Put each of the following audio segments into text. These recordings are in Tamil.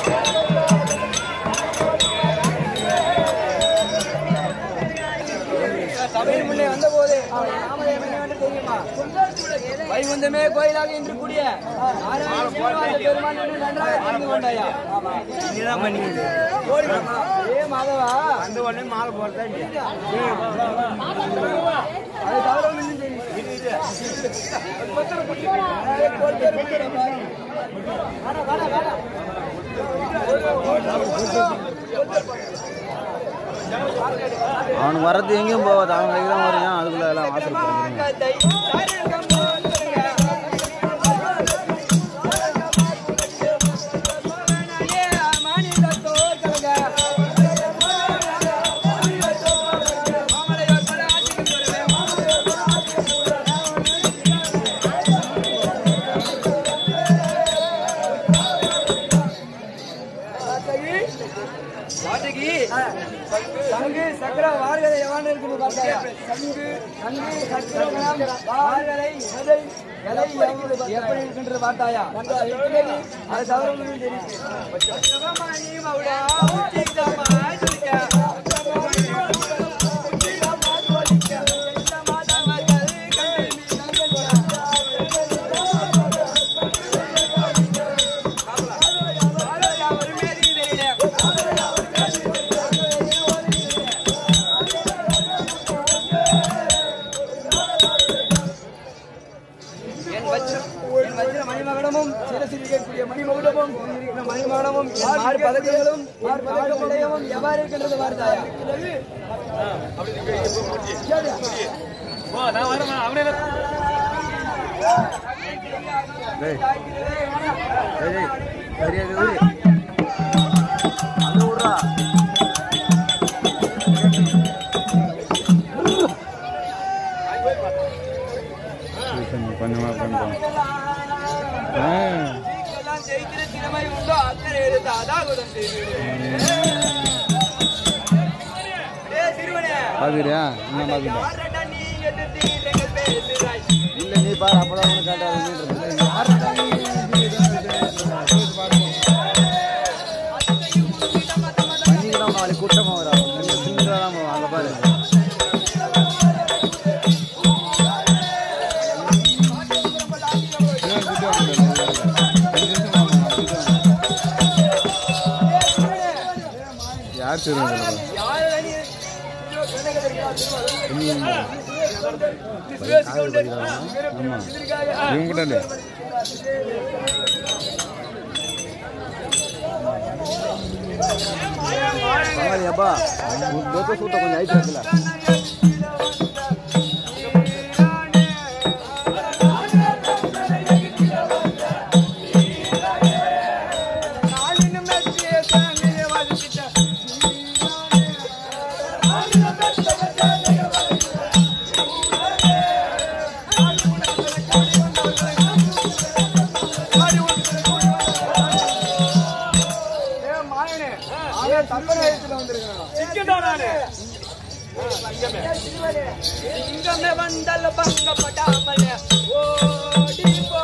சபையின் முன்னே வந்தபோது அவன் நாமதேவன் என்னவென்று தெரியுமா வைகுந்தமே கோயிலாக இன்று கூடிய நாராயண சீனிவாச பெருமான் என்று நன்றாக தெரிந்து கொண்டாயா இதுதான் பண்ணிக்கிது ஏ மாதவா அந்த உடனே மாலை போடுறதா இல்லையா அது தவிர ஒண்ணும் தெரியும் அவனுக்கு வர்றது எங்கேயும் போகாது அவன் கைக்கு தான் வரையும் அதுக்குள்ள எல்லாம் வாசல் போடுறீங்க வாட்டகி சங்கு சக்கர வார்கதை எவன் இருக்குது பார்த்தாயா சங்கு சங்கு சக்கரம் வார்கதை எதை எதை எவ்வளவு எப்படி இருக்கின்றது பார்த்தாயா அது தவிர ஒண்ணும் என் வஜ்ரம் என் வஜ்ர மணிமகடமும் சிரசில் இருக்கக்கூடிய மணிமகுடமும் இருக்கிற மணிமகடமும் என் மாறு பதக்கங்களும் மாறு பதக்கமுடையவும் எவ்வாறு இருக்கின்றது பார்த்தாயா டேய் டேய், டேய், சரியா இது ஊரு. அது விட்றா. கொஞ்சம் கொஞ்சமா பண்ணுறோம் ஆ எல்லாம் ஜெயிக்கிற திறமை உண்டோ அத்தனை எடுத்து அதாகுதம் சிறுவனே பார்க்குறியா என்ன பார்க்குறா யாரடா நீ எதிர்த்து நீங்கள் பேசுகிறாய் இல்லை நீ பாரு அப்பதான் உனக்கு காட்டாது பண்ணிக்கலாம் நாளை கூட்டமாக வரும் சின்னதாக அங்கே பாரு யார் தெரியும் யாரடா நீ ஆமாம் இவங்க கூட இல்லையா பரவாயில்லையாப்பா தோத்த சூட்ட கொஞ்சம் ஐஸ் இருக்குல்ல சிங்கமே வந்தல்ல பங்கப்படாமலே ஓடி போ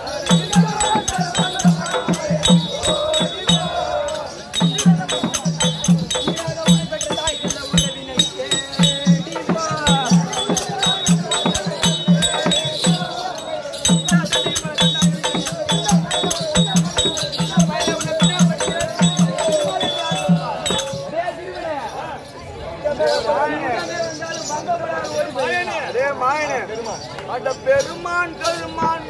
அதே மாயனே அந்த பெருமான் பெருமான்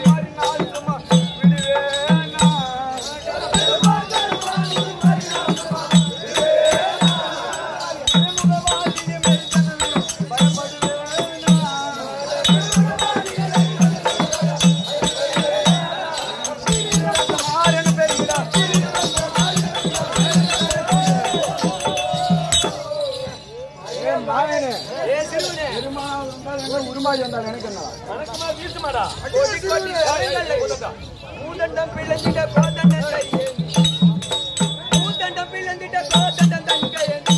உருமாறி வந்தால் நினைக்கிறேன் கோடி கோடி கரங்களை பூதண்டம் பிள்ளைங்கிட்ட கோதண்டம் கையேந்தி. பூதண்டம் பிள்ளைங்கிட்ட கோதண்டம் தன் கையேந்தி.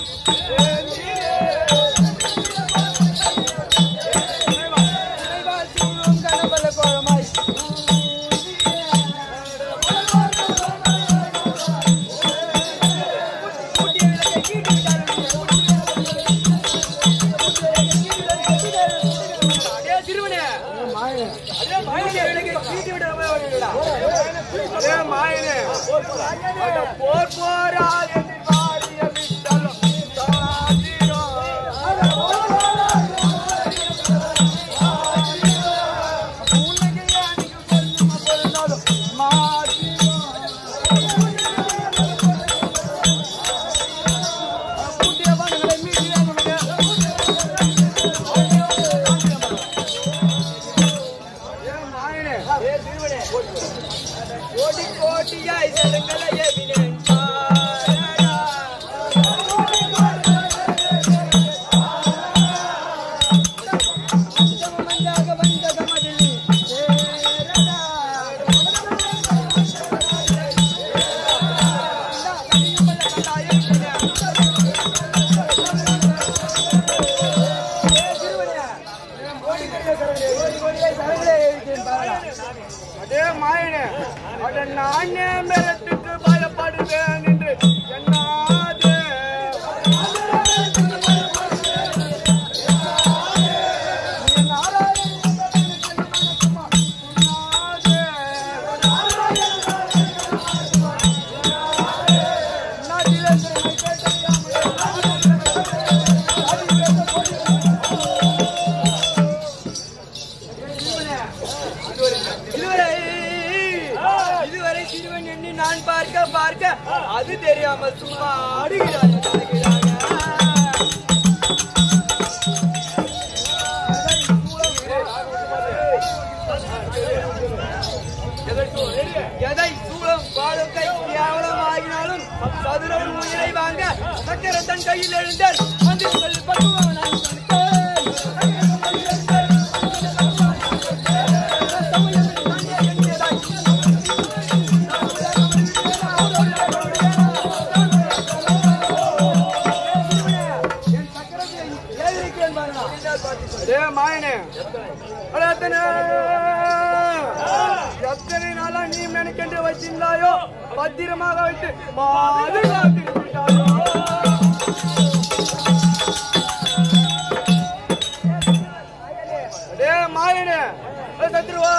இறைவால் சூழும் கனபல கோலமாய். அந்த போர் போரால் என்று பாடிய விட்டலும் தாதிரோ. உலகை அணிக்கு கொல்லும் பொருளாலும் மாதிரோ. புதிய வான்களை மீட்டிய நமக்கு. ஏன் மாயனே? ஏ திருவனே. கோடி கோடியாய் சடங்களை எவினேன் பாரடா. மந்தாக வந்த கமதில் சேரடா. அதே மாயனே அட நானே மிரட்டுக்கு பயப்படுவேன் என்று எண்ணாதே நீ இதுவரை இதுவரை சிறுவன் எண்ணி நான் பார்க்க பார்க்க அது தெரியாமல் சும்மா ஆடுகிறாய் ஆடுகிறாய். எதை சூளம் பாலத்தை கேவலம் ஆகினாலும் சதுரம் உயிரை வாங்க சக்கர தன் கையில் எழுந்தால் வந்து சொல் பக்குவம் நான் மாயனே அட எத்தனை எத்தனை நாளா நீ மெனக்கென்று வச்சிருந்தாயோ பத்திரமாக வைத்து பாதுகாத்து விட்டாயோ அடே மாயனே அட சத்ருவா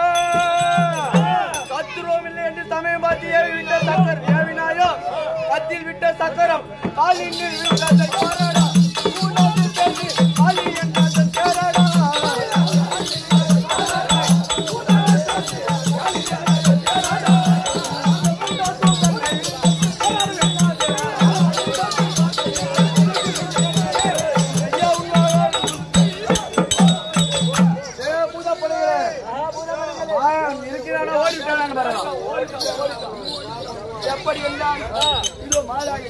சத்ருவம் இல்லை என்று சமயம் பார்த்து ஏவி விட்ட சக்கர் ஏவினாயோ கத்தில் விட்ட சக்கரம் காலில் விழுந்ததை பாராடா மூணாவது பேசி காலி என்றதை தேராடா எப்படி என்றால் இதோ மாலாக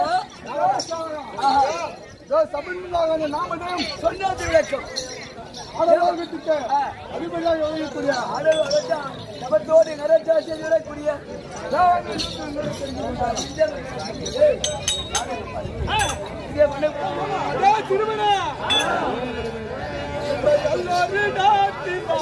சொன்னது விளக்கம் அடவாகத்துக்கு அடிமையாக வழங்கக்கூடிய அளவு அளத்தான் சபத்தோடு நிறைச்சாட்சி நிறக்கூடிய அதே திருமண எல்லாரு நாட்டினா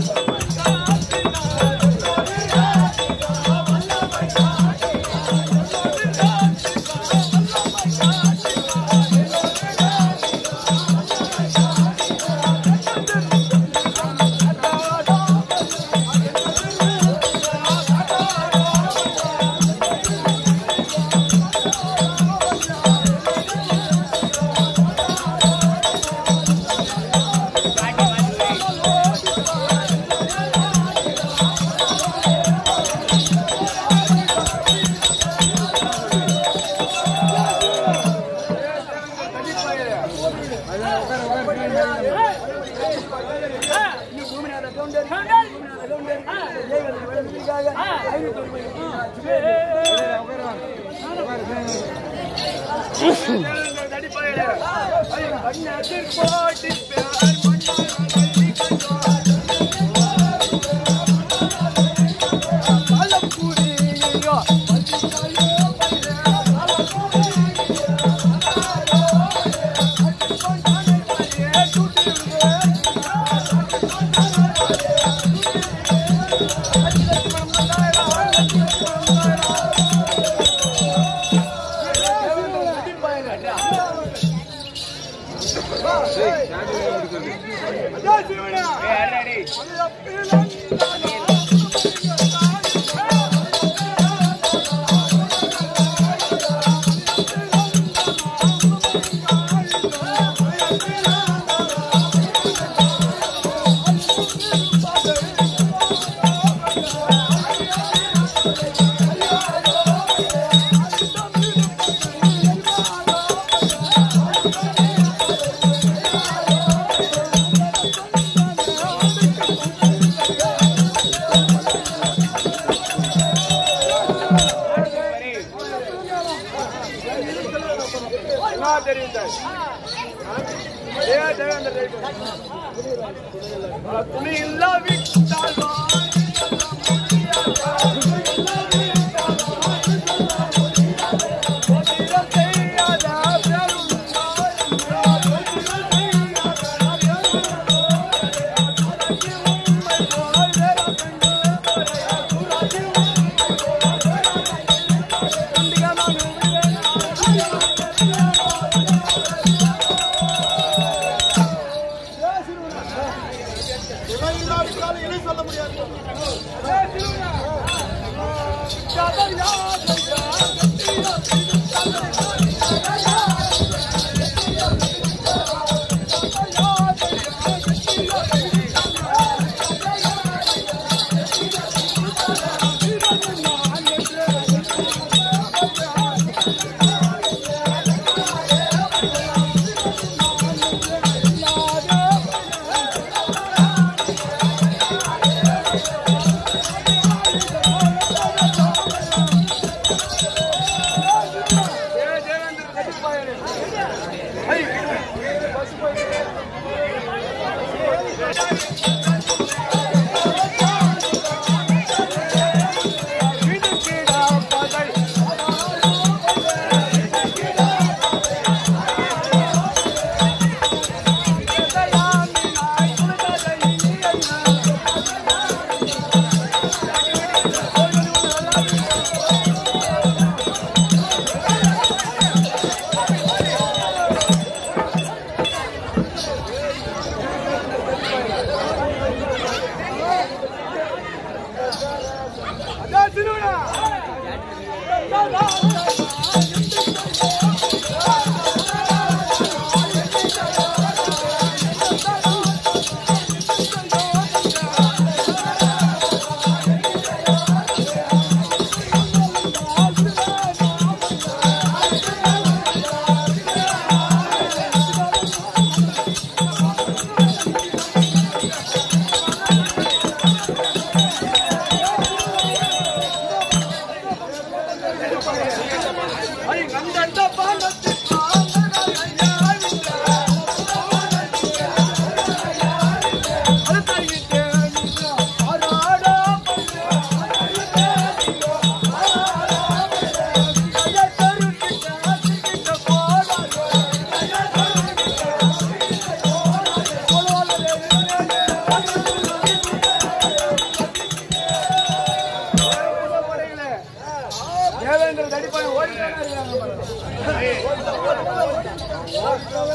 அதே திருமண என்ன தெரியும் சார்? ஏ தெரியும் அந்த ரைட்டு. துணி இல்லாவிட்டால் அதான் திருவிழா ஐ கண்டந்த பாண்டத்து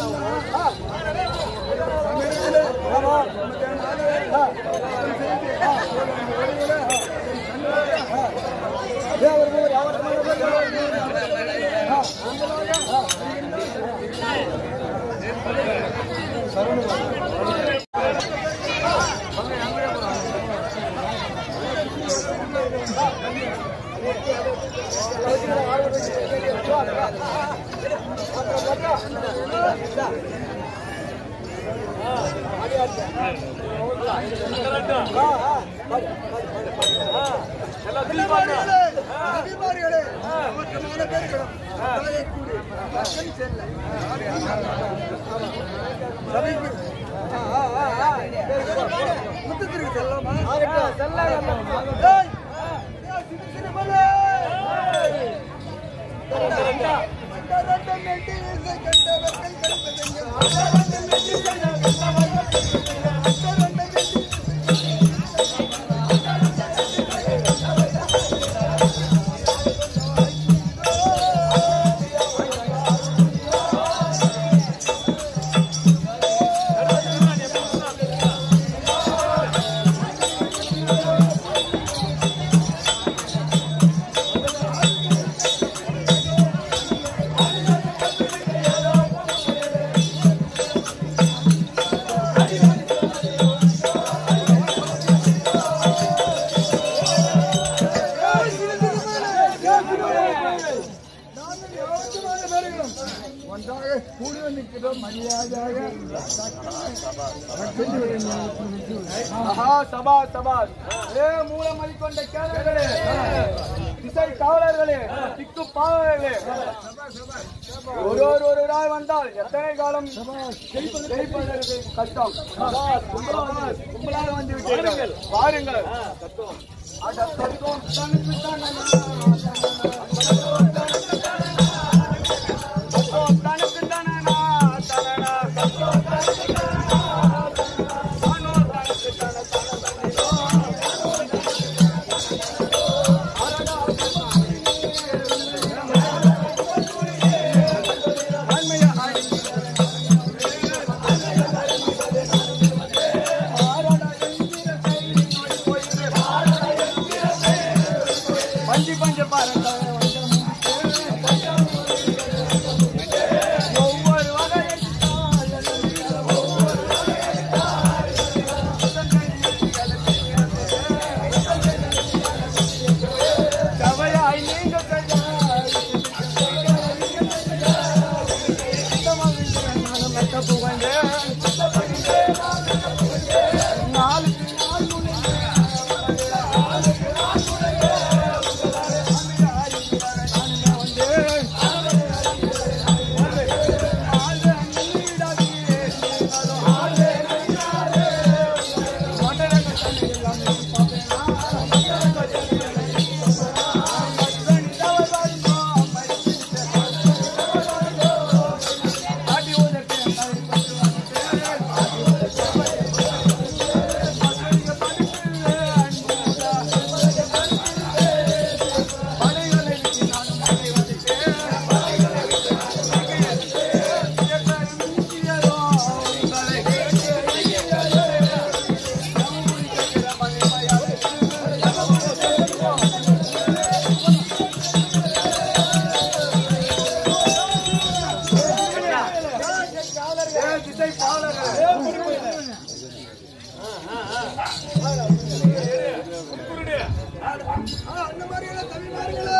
ஒன்றாக கூடி நிற்கிறோம் மரியாதையாக ஆஹா சபா சபா ஏ மூலமதி கொண்ட கேரளர்களே திசை காவலர்களே திக்கு பாவலர்களே ஒரு ஒரு ஒருவராய் வந்தால் எத்தனை காலம் ஜெயிப்பதற்கு கஷ்டம் கும்பலாக கும்பலாக வந்து விட்டீர்கள் வாருங்கள் அட தத்துவம் தனக்கு தானே தனக்கு தானே தனனா பஞ்சு பஞ்ச பாருங்க ஒவ்வொரு கவையாய் நீங்க நாளுக்கு நாள் திசை பாவலர்கள் அந்த மாதிரியான தமிழ்மார்களே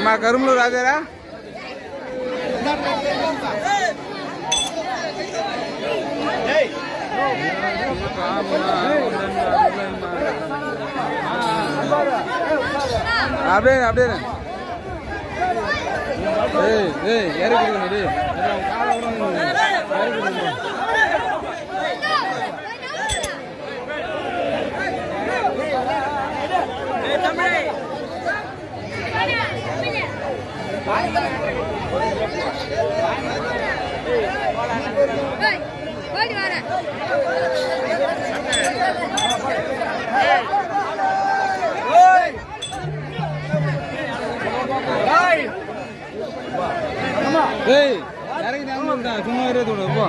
அம்மா கரும்பலூர் ராஜாரா அப்படியே அப்படியே இரு. ஏய் ஏய் இறக்கி கொடுக்கணும் டேய் அவன் காலை விடணும். இறக்கி கொடுக்கணும். ஓடி வரேன் ஏய் இறங்கி நடந்து சும்மா இருபது விடு போ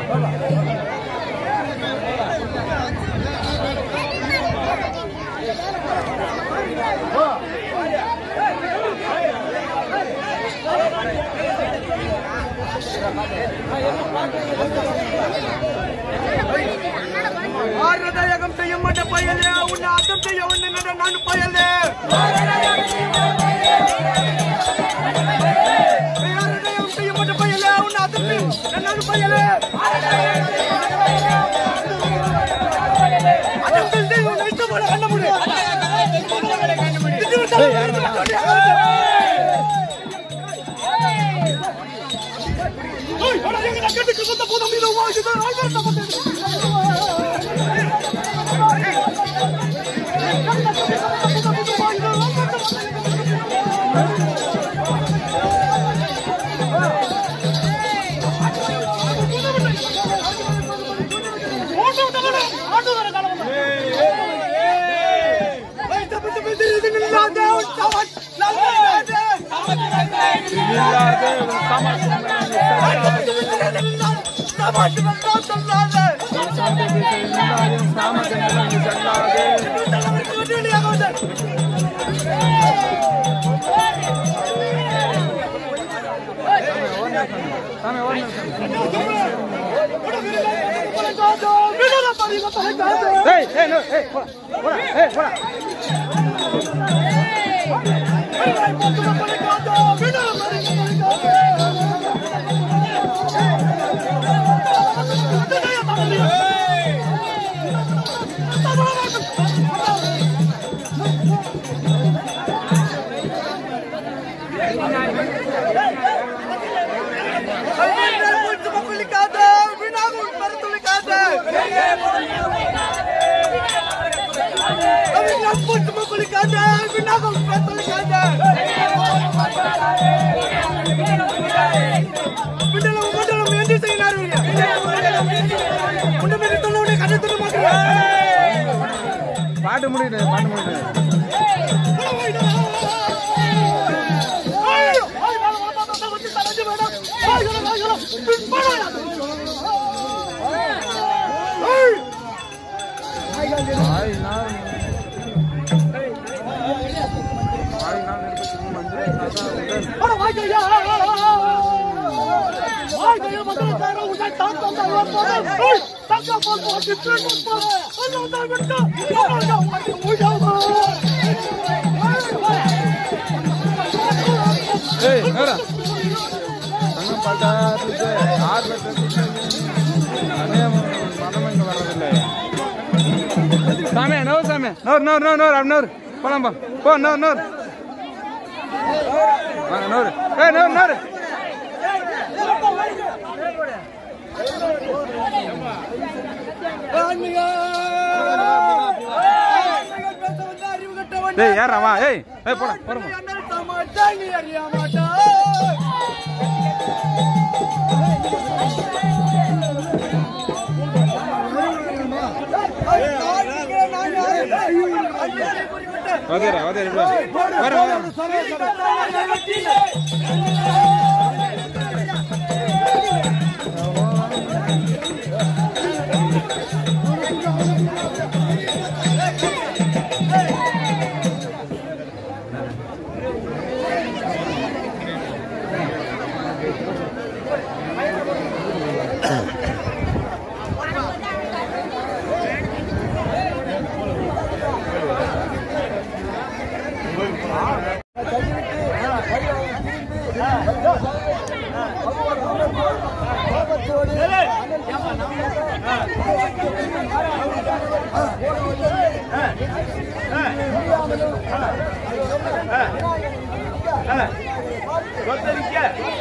ஆறுதயகம் செய்ய மாட்ட பயலே உன்னை அர்த்தம் செய்ய ஒண்ணு நான் பயலே ஆறுதயம் செய்ய மாட்ட பயலே உன்னை அர்த்தம் செய்ய நான் பயலே அர்த்தம் செய்ய உன்னை இஷ்டம் போல கண்ண முடியும் ஏய் ஏய் நோ ஏய் போடா போடா ஏய் போடா பாட்டு முடியுது பாட்டு முடியுது ஆய் நாள் ஆய் நாள் நிறுத்தி மஞ்சள் தாத்தா உடன் ஏய் நேரா அண்ணன் பட்டாத்து ஆறுல அண்ணே மனம் இங்க வர்றதில்லை சாமி நோர் சாமி நோர் நோர் நோர் நோர் அப்படி நோர் போலாம் போ போ நோர் நோர் வாங்க நோர் ஏய் நோர் நோர் டேய் யாரா வா ஏய் ஏய் போடா போறமா வாதேரா வாதேரா வர வர கை விட்டு கொத்தரிக்க